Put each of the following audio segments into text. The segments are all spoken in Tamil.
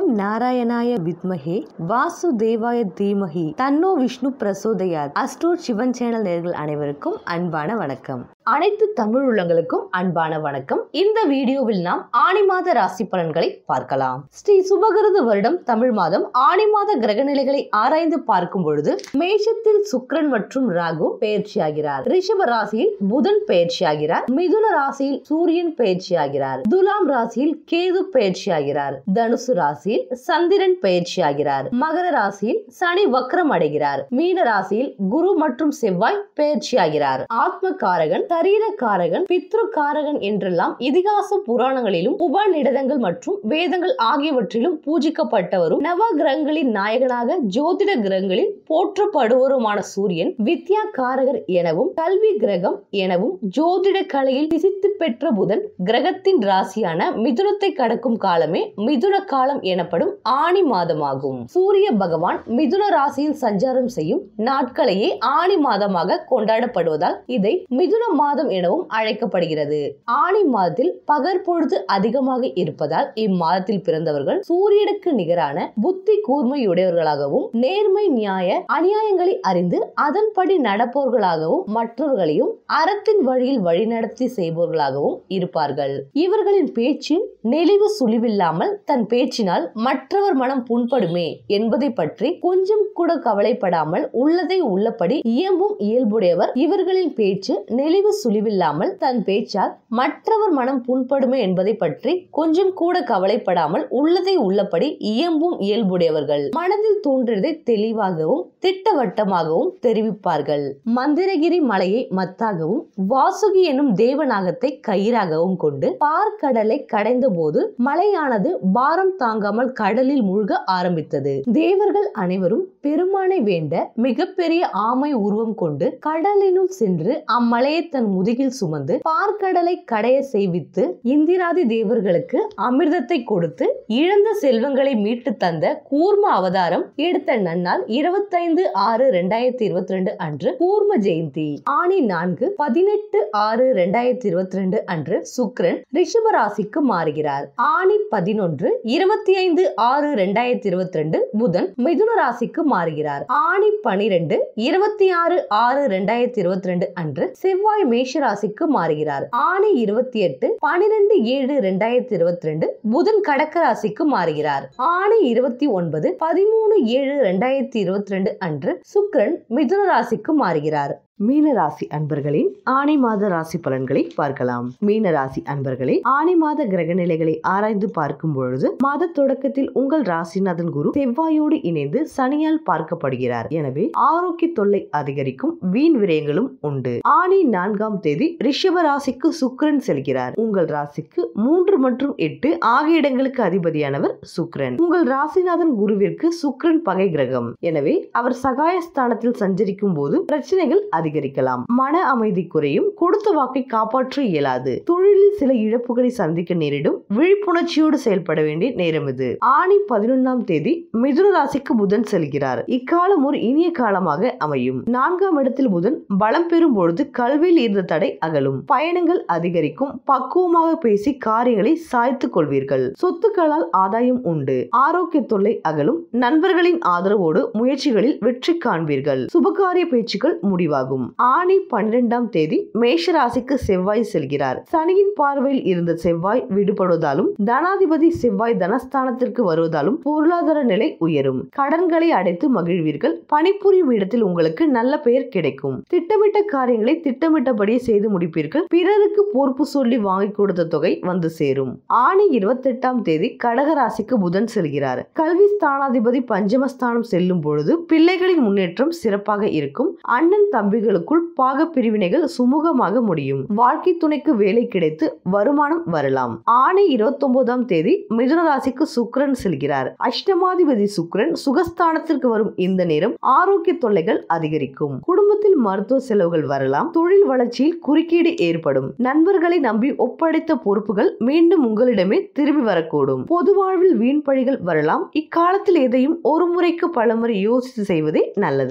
நாராயணாய வித்மஹே வாசுதேவாய தீமஹி தன்னோ விஷ்ணு பிரசோதயாத் அஸ்ட்ரோட் சிவன் சேனல் நேர்கள் அனைவருக்கும் அன்பான வணக்கம் அனைத்து தமிழ் உள்ளங்களுக்கும் அன்பான வணக்கம் இந்த வீடியோவில் நாம் ஆணி மாத ராசி பலன்களை பார்க்கலாம் ஸ்ரீ சுபகிருது வருடம் தமிழ் மாதம் ஆணி மாத கிரக நிலைகளை ஆராய்ந்து பார்க்கும் பொழுது மேஷத்தில் சுக்கிரன் மற்றும் ராகு பெயர்ச்சியாகிறார் ரிஷப ராசியில் புதன் பெயர்ச்சியாகிறார் மிதுன ராசியில் சூரியன் பெயர்ச்சியாகிறார் துலாம் ராசியில் கேது பெயர்ச்சியாகிறார் தனுசு ராசியில் சந்திரன் பெயர்ச்சியாகிறார் மகர ராசியில் சனி வக்ரம் அடைகிறார் மீன ராசியில் குரு மற்றும் செவ்வாய் பெயர்ச்சியாகிறார் ஆத்ம காரகன் சரீர காரகன் பித்ரு காரகன் என்றெல்லாம் இதிகாச புராணங்களிலும் உபநிடதங்கள் மற்றும் வேதங்கள் ஆகியவற்றிலும் பூஜிக்கப்பட்டவரும் நவ கிரகங்களின் நாயகனாக ஜோதிட கிரகங்களில் போற்றப்படுவருமான சூரியன் வித்யா காரகர் எனவும் கல்வி கிரகம் எனவும் ஜோதிட கலையில் பிசித்து பெற்ற புதன் கிரகத்தின் ராசியான மிதுனத்தை கடக்கும் காலமே மிதுன காலம் எனப்படும் ஆணி மாதமாகும் சூரிய பகவான் மிதுன ராசியில் சஞ்சாரம் செய்யும் நாட்களையே ஆணி மாதமாக கொண்டாடப்படுவதால் இதை மிதுன மாதம் எனவும் அழைக்கப்படுகிறது ஆணி மாதத்தில் பகற்பொழுது அதிகமாக இருப்பதால் இம்மாதத்தில் பிறந்தவர்கள் சூரியனுக்கு நிகரான புத்தி கூர்மையுடையவர்களாகவும் நேர்மை நியாய அநியாயங்களை அறிந்து அதன்படி நடப்பவர்களாகவும் மற்றவர்களையும் அறத்தின் வழியில் வழிநடத்தி செய்பவர்களாகவும் இருப்பார்கள் இவர்களின் பேச்சு நெளிவு சுழிவில்லாமல் தன் பேச்சினால் மற்றவர் மனம் புண்படுமே என்பதை பற்றி கொஞ்சம் கூட கவலைப்படாமல் உள்ளதை உள்ளபடி இயம்பும் இயல்புடையவர் இவர்களின் பேச்சு நெளிவு சுழிவில்லாமல் தன் பேச்சால் மற்றவர் மனம் புண்படுமே என்பதை பற்றி கொஞ்சம் கூட கவலைப்படாமல் உள்ளதை உள்ளபடி இயம்பும் இயல்புடையவர்கள் மனதில் தோன்றியதை தெளிவாகவும் திட்டவட்டமாகவும் தெரிவிப்பார்கள் மந்திரகிரி மலையை மத்தாகவும் வாசுகி எனும் தேவநாகத்தை கயிறாகவும் கொண்டு பார்க்கடலை கடைந்த போது மலையானது பாரம் தாங்காமல் கடலில் மூழ்க ஆரம்பித்தது தேவர்கள் அனைவரும் பெருமானை வேண்ட மிகப்பெரிய ஆமை உருவம் கொண்டு கடலினுள் சென்று அம்மலையை தன் முதுகில் சுமந்து பார்க்கடலை கடைய செய்வித்து இந்திராதி தேவர்களுக்கு அமிர்தத்தை கொடுத்து இழந்த செல்வங்களை மீட்டு தந்த கூர்ம அவதாரம் எடுத்த நன்னால் இருபத்தைந்து ஆறு ரெண்டாயிரத்தி இருபத்தி ரெண்டு அன்று கூர்ம ஜெயந்தி ஆணி நான்கு பதினெட்டு ஆறு ரெண்டாயிரத்தி இருபத்தி ரெண்டு அன்று சுக்ரன் ரிஷப ராசிக்கு மாறுகிறார் ஆணி பதினொன்று இருபத்தி ஐந்து ஆறு ரெண்டாயிரத்தி இருபத்தி ரெண்டு புதன் மிதுன ராசிக்கு மாறுகிறார் ஆணி பனிரெண்டு இருபத்தி ஆறு ஆறு ரெண்டாயிரத்தி இருபத்தி ரெண்டு அன்று செவ்வாய் மேஷ ராசிக்கு மாறுகிறார் ஆணி இருபத்தி எட்டு பனிரெண்டு ஏழு ரெண்டாயிரத்தி இருபத்தி ரெண்டு புதன் கடக்க ராசிக்கு மாறுகிறார் ஆணி இருபத்தி ஒன்பது பதிமூணு ஏழு ரெண்டாயிரத்தி இருபத்தி ரெண்டு அன்று சுக்கிரன் மிதுன ராசிக்கு மாறுகிறார் மீன ராசி அன்பர்களின் ஆணி மாத ராசி பலன்களை பார்க்கலாம் மீன ராசி அன்பர்களே ஆணி மாத கிரக நிலைகளை ஆராய்ந்து பார்க்கும் பொழுது மாத தொடக்கத்தில் உங்கள் ராசிநாதன் குரு செவ்வாயோடு இணைந்து சனியால் பார்க்கப்படுகிறார் எனவே ஆரோக்கிய தொல்லை அதிகரிக்கும் வீண் விரயங்களும் உண்டு ஆணி நான்காம் தேதி ரிஷப ராசிக்கு சுக்கிரன் செல்கிறார் உங்கள் ராசிக்கு மூன்று மற்றும் எட்டு ஆகிய இடங்களுக்கு அதிபதியானவர் சுக்கிரன் உங்கள் ராசிநாதன் குருவிற்கு சுக்கிரன் பகை கிரகம் எனவே அவர் சகாயஸ்தானத்தில் சஞ்சரிக்கும் போது பிரச்சனைகள் அதிகரிக்கலாம் மன அமைதி குறையும் கொடுத்த வாக்கை காப்பாற்ற இயலாது தொழிலில் சில இழப்புகளை சந்திக்க நேரிடும் விழிப்புணர்ச்சியோடு செயல்பட வேண்டிய நேரம் இது ஆணி பதினொன்றாம் தேதி மிதுன ராசிக்கு புதன் செல்கிறார் இக்காலம் ஒரு இனிய காலமாக அமையும் நான்காம் இடத்தில் புதன் பலம் பெறும் பொழுது கல்வியில் இருந்த தடை அகலும் பயணங்கள் அதிகரிக்கும் பக்குவமாக பேசி காரியங்களை சாய்த்துக் கொள்வீர்கள் சொத்துக்களால் ஆதாயம் உண்டு ஆரோக்கிய தொல்லை அகலும் நண்பர்களின் ஆதரவோடு முயற்சிகளில் வெற்றி காண்பீர்கள் சுபகாரிய பேச்சுக்கள் முடிவாகும் ஆணி பன்னிரெண்டாம் தேதி மேஷ ராசிக்கு செவ்வாய் செல்கிறார் சனியின் பார்வையில் இருந்த செவ்வாய் விடுபடுவதாலும் தனாதிபதி செவ்வாய் தனஸ்தானத்திற்கு வருவதாலும் பொருளாதார நிலை உயரும் கடன்களை அடைத்து மகிழ்வீர்கள் பணிபுரியும் இடத்தில் உங்களுக்கு நல்ல பெயர் கிடைக்கும் திட்டமிட்ட காரியங்களை திட்டமிட்டபடியே செய்து முடிப்பீர்கள் பிறருக்கு பொறுப்பு சொல்லி வாங்கி கொடுத்த தொகை வந்து சேரும் ஆணி இருபத்தி எட்டாம் தேதி கடக ராசிக்கு புதன் செல்கிறார் கல்வி ஸ்தானாதிபதி பஞ்சமஸ்தானம் செல்லும் பொழுது பிள்ளைகளின் முன்னேற்றம் சிறப்பாக இருக்கும் அண்ணன் தம்பிகளுக்குள் பாக பிரிவினைகள் சுமூகமாக முடியும் வாழ்க்கை துணைக்கு வேலை கிடைத்து வருமானம் வரலாம் ஆணி இருபத்தி ஒன்பதாம் தேதி மிதுன ராசிக்கு சுக்கிரன் செல்கிறார் அஷ்டமாதிபதி சுக்கிரன் சுகஸ்தானத்திற்கு வரும் இந்த நேரம் ஆரோக்கிய தொல்லைகள் அதிகரிக்கும் குடும்பத்தில் மருத்துவ செலவுகள் வரலாம் தொழில் வளர்ச்சியில் குறுக்கீடு ஏற்படும் நண்பர்களை நம்பி ஒப்படைத்த பொறுப்புகள் மீண்டும் உங்களிடமே திரும்பி வரக்கூடும் பொது வாழ்வில் வீண் பழிகள் வரலாம் இக்காலத்தில் எதையும் ஒரு முறைக்கு பலமுறை யோசித்து செய்வதே நல்லது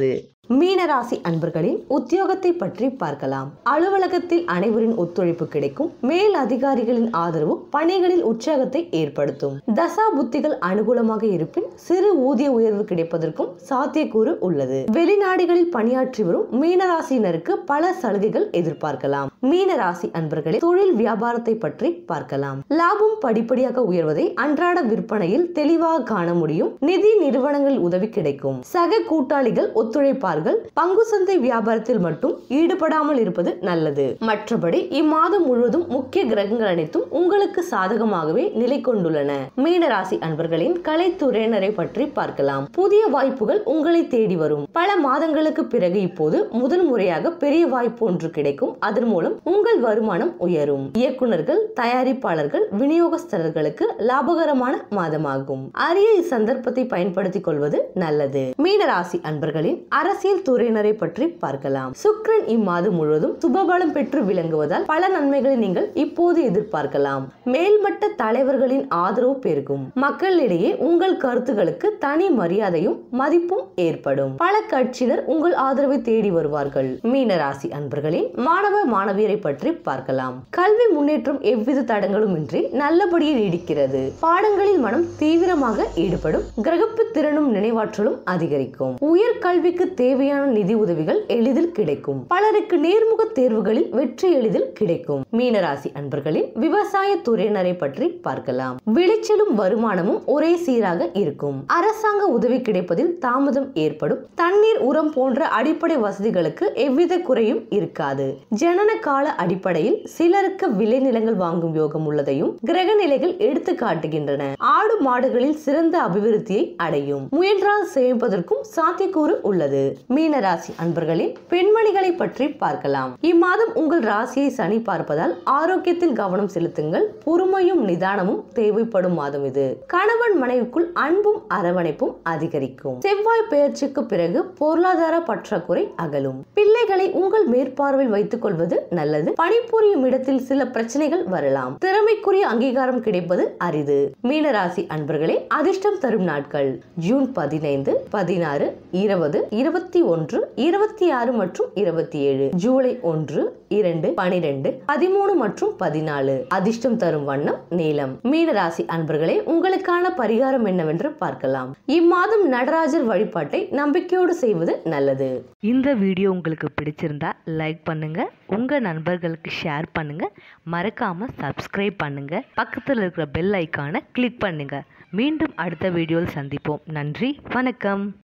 மீனராசி அன்பர்களின் உத்தியோகத்தை பற்றி பார்க்கலாம் அலுவலகத்தில் அனைவரின் ஒத்துழைப்பு கிடைக்கும் மேல் அதிகாரிகளின் ஆதரவு பணிகளில் உற்சாகத்தை ஏற்படுத்தும் தசா புத்திகள் அனுகூலமாக இருப்பின் சிறு ஊதிய உயர்வு கிடைப்பதற்கும் சாத்தியக்கூறு உள்ளது வெளிநாடுகளில் பணியாற்றி வரும் மீனராசியினருக்கு பல சலுகைகள் எதிர்பார்க்கலாம் மீனராசி அன்பர்களே தொழில் வியாபாரத்தை பற்றி பார்க்கலாம் லாபம் படிப்படியாக உயர்வதை அன்றாட விற்பனையில் தெளிவாக காண முடியும் நிதி நிறுவனங்கள் உதவி கிடைக்கும் சக கூட்டாளிகள் ஒத்துழைப்பார்கள் பங்கு சந்தை வியாபாரத்தில் மட்டும் ஈடுபடாமல் இருப்பது நல்லது மற்றபடி இம்மாதம் முழுவதும் முக்கிய கிரகங்கள் அனைத்தும் உங்களுக்கு சாதகமாகவே நிலை கொண்டுள்ளன மீனராசி அன்பர்களின் கலைத்துறையினரை பற்றி பார்க்கலாம் புதிய வாய்ப்புகள் உங்களை தேடி வரும் பல மாதங்களுக்கு பிறகு இப்போது முதல் முறையாக பெரிய வாய்ப்பு ஒன்று கிடைக்கும் அதன் மூலம் உங்கள் வருமானம் உயரும் இயக்குனர்கள் தயாரிப்பாளர்கள் விநியோகஸ்தர்களுக்கு லாபகரமான மாதமாகும் அரிய இச்சந்தர்ப்பத்தை பயன்படுத்திக் கொள்வது நல்லது மீனராசி அன்பர்களின் அரசியல் துறையினரை பற்றி பார்க்கலாம் சுக்ரன் இம்மாதம் முழுவதும் சுபபலம் பெற்று விளங்குவதால் பல நன்மைகளை நீங்கள் இப்போது எதிர்பார்க்கலாம் மேல்மட்ட தலைவர்களின் ஆதரவு பெருகும் மக்களிடையே உங்கள் கருத்துகளுக்கு தனி மரியாதையும் மதிப்பும் ஏற்படும் பல கட்சியினர் உங்கள் ஆதரவை தேடி வருவார்கள் மீனராசி அன்பர்களின் மாணவ மாணவியரை பற்றி பார்க்கலாம் கல்வி முன்னேற்றம் எவ்வித தடங்களும் இன்றி நல்லபடியே நீடிக்கிறது பாடங்களில் மனம் தீவிரமாக ஈடுபடும் கிரகப்பு திறனும் நினைவாற்றலும் அதிகரிக்கும் உயர் கல்விக்கு தேவையான நிதி உதவிகள் எளிதில் கிடைக்கும் பலருக்கு நேர்முக தேர்வுகளில் வெற்றி எளிதில் கிடைக்கும் மீனராசி அன்பர்களின் விவசாய துறையினரை பற்றி பார்க்கலாம் விளைச்சலும் வருமானமும் ஒரே சீராக இருக்கும் அரசாங்க உதவி கிடைப்பதில் தாமதம் ஏற்படும் தண்ணீர் உரம் போன்ற அடிப்படை வசதிகளுக்கு எவ்வித குறையும் இருக்காது ஜனன கால அடிப்படையில் சிலருக்கு விளைநிலங்கள் வாங்கும் யோகம் உள்ளதையும் கிரக நிலைகள் எடுத்து காட்டுகின்றன ஆடு மாடுகளில் சிறந்த அபிவிருத்தியை அடையும் முயன்றால் சேமிப்பதற்கும் சாத்தியக்கூறு உள்ளது மீனராசி அன்பர்களின் பெண்மணிகளை பற்றி பார்க்கலாம் இம்மாதம் உங்கள் ராசியை சனி பார்ப்பதால் ஆரோக்கியத்தில் கவனம் செலுத்துங்கள் பொறுமையும் நிதானமும் தேவைப்படும் மாதம் இது கணவன் மனைவிக்குள் அன்பும் அரவணைப்பும் அதிகரிக்கும் செவ்வாய் பெயர்ச்சிக்கு பிறகு பொருளாதார பற்றாக்குறை அகலும் பிள்ளைகளை உங்கள் மேற்பார்வையில் வைத்துக் கொள்வது நல்லது பணிபுரியும் இடத்தில் சில பிரச்சனைகள் வரலாம் திறமைக்குரிய அங்கீகாரம் கிடைப்பது அரிது மீனராசி அன்பர்களே அதிர்ஷ்டம் தரும் நாட்கள் ஜூன் பதினைந்து பதினாறு இருபது இருபத்தி ஒன்று இருபத்தி ஆறு மற்றும் இருபத்தி ஏழு ஜூலை ஒன்று இரண்டு பனிரெண்டு பதிமூணு மற்றும் பதினாலு அதிர்ஷ்டம் தரும் வண்ணம் நீலம் மீனராசி அன்பர்களே உங்களுக்கான பரிகாரம் என்னவென்று பார்க்கலாம் இம்மாதம் நடராஜர் வழிபாட்டை நம்பிக்கையோடு செய்வது நல்லது இந்த வீடியோ உங்களுக்கு பிடிச்சிருந்தா லைக் பண்ணுங்க உங்க நண்பர்களுக்கு ஷேர் பண்ணுங்க மறக்காம சப்ஸ்கிரைப் பண்ணுங்க பக்கத்தில் இருக்கிற பெல் ஐக்கானை கிளிக் பண்ணுங்க மீண்டும் அடுத்த வீடியோவில் சந்திப்போம் நன்றி வணக்கம்